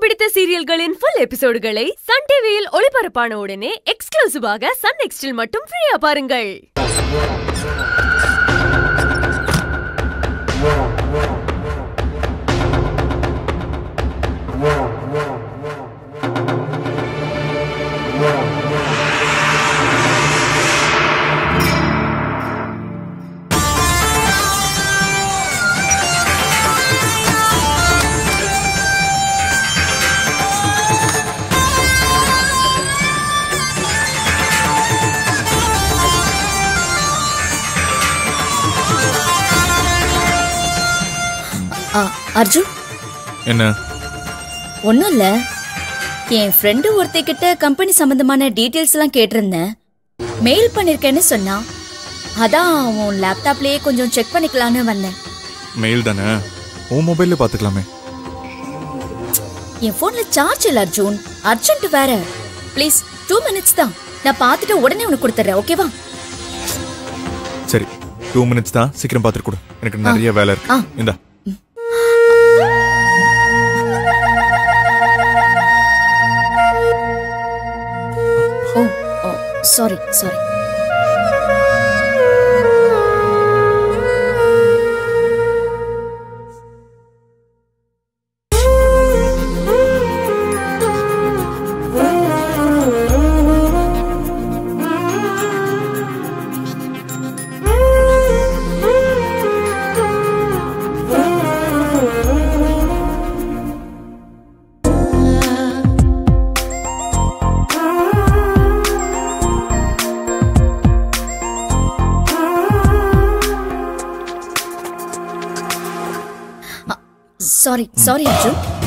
பிடித்த சீரியல்களின் full எபிசோடுகளை Sun டிவியில் ஒளிபரப்பான உடனே எக்ஸ்க்ளூசிவாக சன் நெக்ஸ்டில் மட்டும் ஃப்ரீயா பாருங்கள் ஆ, அர்ஜுன் என்ன ஒன்றும் இல்ல என் ஃப்ரெண்டு ஒருத்திக்கிட்ட கம்பெனி சம்பந்தமான டீட்டெயில்ஸ் எல்லாம் கேட்டிருந்தேன் மெயில் பண்ணிருக்கேன்னு சொன்னா அதான் உன் லேப்டாப்லயே கொஞ்சம் செக் பண்ணிக்கலான்னு வந்தேன் மெயில் தானே உன் மொபைல்ல பாத்துக்கலாமே என் போன்ல சார்ஜ் இல்ல அர்ஜுன் அர்ஜென்ட் வேற ப்ளீஸ் டூ மினிட்ஸ் தான் நான் பார்த்துட்டு உடனே உனக்கு கொடுத்துட்றேன் ஓகேவா சரி டூ மினிட்ஸ் தான் சீக்கிரம் பார்த்துட்டு கொடு எனக்கு நிறைய வேலை இருக்கு ஆ. இந்தா ஓ ஓ sorry sorry sorry sorry Arjun